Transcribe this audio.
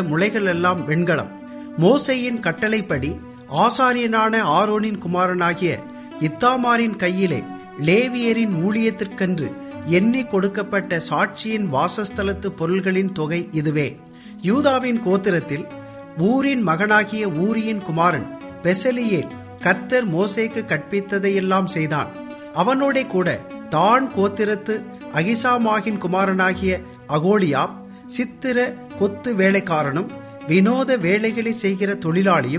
முளைகள் எல்லாம் வெண்கலம் மோசையின் கட்டளைப்படி ஆசாரியனான ஆரோனின் குமாரனாகிய இத்தாமாரின் கையிலே லேவியரின் ஊழியத்திற்கென்று எண்ணி கொடுக்கப்பட்ட சாட்சியின் வாசஸ்தலத்து பொருள்களின் தொகை இதுவே யூதாவின் கோத்திரத்தில் ஊரின் மகனாகிய ஊரியின் குமாரன் பெசலியேல் கர்த்தர் மோசேக்கு கற்பித்ததையெல்லாம் செய்தான் அவனோட கூட தான் கோத்திரத்து அகிசாமாகின் குமாரனாகிய அகோலியாப் சித்திர கொத்து வேலைக்காரனும் வினோத வேலைகளை செய்கிற தொழிலாளியும்